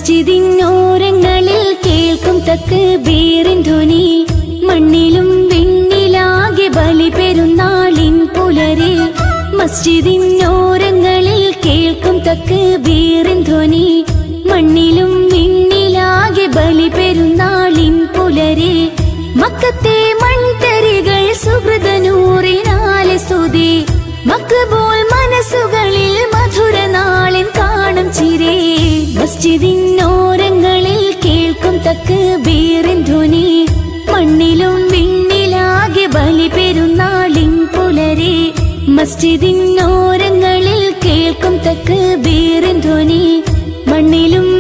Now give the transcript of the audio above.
മസ്ജിദിനോരങ്ങളിൽ കേൾക്കും തക്ക് ബീറിൻ ധ്വനി മണ്ണിലും വിണ്ണിലാകെ ബലി പെരുന്നാളിൻ പുലരെ മസ്ജിദിനോരങ്ങളിൽ കേൾക്കും തക്ക് ബീറിൻ ധ്വനി മണ്ണിലും വിണ്ണിലാകെ ബലി പെരുന്നാളിൻ പുലരെ മക്കത്തെ മൺതരികൾ സുഹൃതനൂറിനാലെ സ്തുതി മക്കബോൾ മനസ്സുകളിൽ മധുര നാളിൻ കാണും ചിരേ മസ്ജിദിനോരങ്ങളിൽ കേൾക്കും തക്ക് ബീറിൻ ധ്വനി മണ്ണിലും വിണ്ണിലാകെ ബലി പെരുന്നാളിൻ പുലരെ മസ്ജിദിനോരങ്ങളിൽ കേൾക്കും തക്ക് ബീറിൻ ധ്വനി മണ്ണിലും